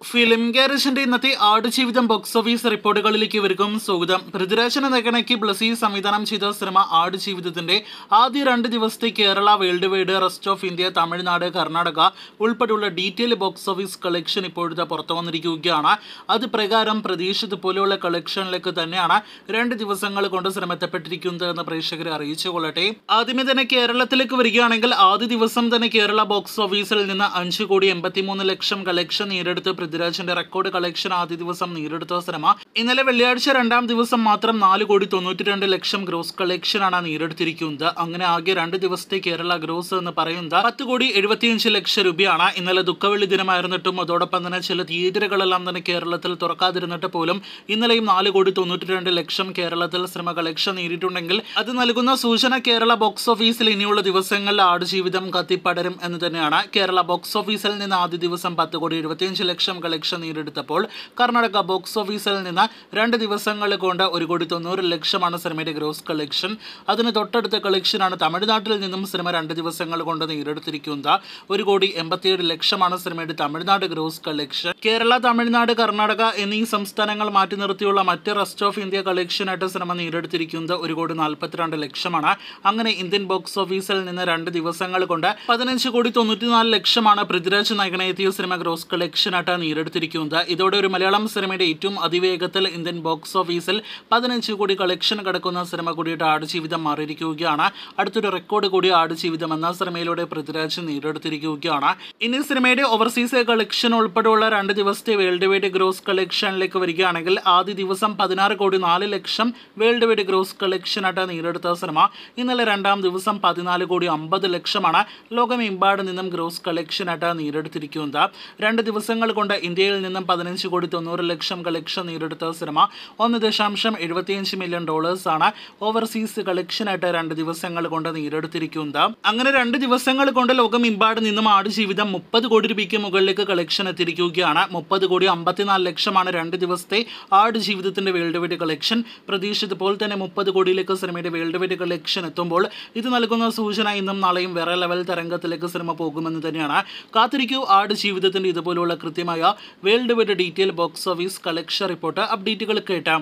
film ഗാരേജിന്റെ ഇന്നത്തെ Aadujeevitham box office റിപ്പോർട്ടുകളിലേക്ക് വരുക്കും സ്വാഗതം പൃഥ്വിരാജന നഗനയ്ക്ക് ബ്ലസി സംവിധാനം ചെയ്ത സിനിമ ആടുജീവിതത്തിന്റെ ആദ്യ രണ്ട് ദിവസത്തെ Kerala world wide rest of India Tamil Nadu Karnataka ഉൾപ്പെടെയുള്ള ഡീറ്റെയിൽ ബോക്സ് ഓഫീസ് കളക്ഷൻ ഇപ്പോഴത്തെ പുറത്തു വന്നിരിക്കുകയാണ് അത് പ്രകാരം പ്രതീക്ഷിച്ചതുപോലെയുള്ള കളക്ഷനിലേക്ക് തന്നെയാണ് രണ്ട് ദിവസങ്ങൾ കൊണ്ട് സിനിമ എത്തപ്പെട്ടിരിക്കുന്നത് എന്ന് പ്രേക്ഷകരെ അറിയിച്ചു കൊള്ളട്ടെ ആദ്യമേ തന്നെ കേരളത്തിലേക്ക് വരികയാണെങ്കിൽ ആദ്യ ദിവസം തന്നെ കേരള ബോക്സ് ഓഫീസിൽ നിന്ന് അഞ്ച് കോടി എൺപത്തിമൂന്ന് ലക്ഷം കളക്ഷൻ നേടിയെടുത്ത് പൃഥ്വിരാജിന്റെ റെക്കോർഡ് കളക്ഷൻ ആദ്യ ദിവസം നേടിയെടുത്ത സിനിമ ഇന്നലെ വെള്ളിയാഴ്ച രണ്ടാം ദിവസം മാത്രം നാല് കോടി തൊണ്ണൂറ്റി രണ്ട് ലക്ഷം ഗ്രോസ് കളക്ഷനാണ് നേടിയെടുത്തിരിക്കുന്നത് അങ്ങനെ ആകെ രണ്ട് ദിവസത്തെ കേരള ഗ്രോസ് എന്ന് പറയുന്നത് പത്ത് കോടി എഴുപത്തിയഞ്ച് ലക്ഷം രൂപയാണ് ഇന്നലെ ദുഃഖവെള്ളി ദിനമായിരുന്നിട്ടും അതോടൊപ്പം തന്നെ ചില തിയേറ്ററുകളെല്ലാം തന്നെ കേരളത്തിൽ തുറക്കാതിരുന്നിട്ട് പോലും ഇന്നലെയും നാല് കോടി തൊണ്ണൂറ്റി രണ്ട് ലക്ഷം കേരളത്തിൽ സിനിമ കളക്ഷൻ നേടിയിട്ടുണ്ടെങ്കിൽ അത് നൽകുന്ന സൂചന കേരള ബോക്സ് ഓഫീസിൽ ഇനിയുള്ള ദിവസങ്ങളിൽ ആടുജീവിതം കത്തിപ്പടരും എന്ന് തന്നെയാണ് കേരള ബോക്സ് ഓഫീസിൽ നിന്ന് ആദ്യ ദിവസം പത്ത് കോടി എഴുപത്തിയഞ്ച് ലക്ഷം കളക്ഷൻ നേടിയെടുത്തപ്പോൾ കർണാടക ബോക്സ് ഓഫീസിൽ നിന്ന് രണ്ട് ദിവസങ്ങൾ കൊണ്ട് ഒരു കോടി തൊണ്ണൂറ് ലക്ഷമാണ് സിനിമയുടെ ഗ്രോസ് കളക്ഷൻ അതിന് തൊട്ടടുത്ത കളക്ഷനാണ് തമിഴ്നാട്ടിൽ നിന്നും സിനിമ രണ്ട് ദിവസങ്ങൾ കൊണ്ട് നേടിയെടുത്തിരിക്കുന്നത് ഒരു കോടി എൺപത്തിയേഴ് ലക്ഷമാണ് സിനിമയുടെ തമിഴ്നാട് ഗ്രോസ് കളക്ഷൻ കേരള തമിഴ്നാട് കർണാടക എന്നീ സംസ്ഥാനങ്ങൾ മാറ്റി നിർത്തിയുള്ള മറ്റ് റെസ്റ്റ് ഓഫ് ഇന്ത്യ കളക്ഷനായിട്ട് സിനിമ നേടിയെടുത്തിരിക്കുന്നത് ഒരു കോടി നാൽപ്പത്തിരണ്ട് ലക്ഷമാണ് അങ്ങനെ ഇന്ത്യൻ ബോക്സ് ഓഫീസിൽ നിന്ന് രണ്ട് ദിവസങ്ങൾ കൊണ്ട് പതിനഞ്ച് കോടി തൊണ്ണൂറ്റിനാല് ലക്ഷമാണ് പൃഥ്വിരാജ് നായകനെത്തിയ സിനിമ ഗ്രോസ് കളക്ഷനായിട്ട് നേടിയെടുത്തിരിക്കുന്നത് ഇതോടെ ഒരു മലയാളം സിനിമയുടെ ഏറ്റവും അതിവേഗത്തിൽ ഇന്ത്യൻ ബോക്സ് ഓഫീസിൽ പതിനഞ്ച് കോടി കളക്ഷൻ കിടക്കുന്ന സിനിമ കൂടിയിട്ട് ആടുജീവിതം മാറിയിരിക്കുകയാണ് അടുത്തൊരു റെക്കോർഡ് കൂടി ആടുജീവിതം എന്ന സിനിമയിലൂടെ പൃഥ്വിരാജ് നേടിയെടുത്തിരിക്കുകയാണ് ഇനി സിനിമയുടെ ഓവർസീസ് കളക്ഷൻ ഉൾപ്പെടെയുള്ള രണ്ട് ദിവസത്തെ വേൾഡ് വൈഡ് ഗ്രോസ് കളക്ഷനിലേക്ക് വരികയാണെങ്കിൽ ആദ്യ ദിവസം പതിനാറ് കോടി നാല് ലക്ഷം വേൾഡ് വൈഡ് ഗ്രോസ് കളക്ഷനായിട്ട് നേടിയെടുത്ത സിനിമ ഇന്നലെ രണ്ടാം ദിവസം പതിനാല് കോടി അമ്പത് ലക്ഷമാണ് ലോകമെമ്പാട് നിന്നും ഗ്രോസ് കളക്ഷനായിട്ട് നേടിയെടുത്തിരിക്കുന്നത് രണ്ട് ദിവസങ്ങൾ കൊണ്ട് ഇന്ത്യയിൽ നിന്നും പതിനഞ്ച് കോടി തൊണ്ണൂറ് ലക്ഷം കളക്ഷൻ നേടിയെടുത്ത സിനിമ ഒന്ന് ദശാംശം എഴുപത്തിയഞ്ച് മില്യൺ ഡോളേഴ്സ് ആണ് ഓവർസീസ് കളക്ഷനായിട്ട് രണ്ട് ദിവസങ്ങൾ കൊണ്ട് നേടിയെടുത്തിരിക്കുന്നത് അങ്ങനെ രണ്ട് ദിവസങ്ങൾ കൊണ്ട് ലോകമെമ്പാട് നിന്നും ആടുജീവിതം മുപ്പത് കോടി രൂപയ്ക്ക് മുകളിലേക്ക് കളക്ഷൻ എത്തിയിരിക്കുകയാണ് മുപ്പത് കോടി അമ്പത്തിനാല് ലക്ഷമാണ് രണ്ട് ദിവസത്തെ ആടുജീവിതത്തിന്റെ വേൾഡ് വൈഡ് കളക്ഷൻ പ്രതീക്ഷിച്ചതുപോലെ തന്നെ മുപ്പത് കോടിയിലേക്ക് സിനിമയുടെ വേൾഡ് വൈഡ് കളക്ഷൻ എത്തുമ്പോൾ ഇത് നൽകുന്ന സൂചന ഇന്നും നാളെയും വേറെ ലെവൽ തരംഗത്തിലേക്ക് സിനിമ പോകുമെന്ന് തന്നെയാണ് കാത്തിരിക്കൂ ആട് ജീവിതത്തിന്റെ ഇതുപോലുള്ള കൃത്യമായ world wide detail box office collection report അപ്ഡേറ്റുകൾ കേട്ടാം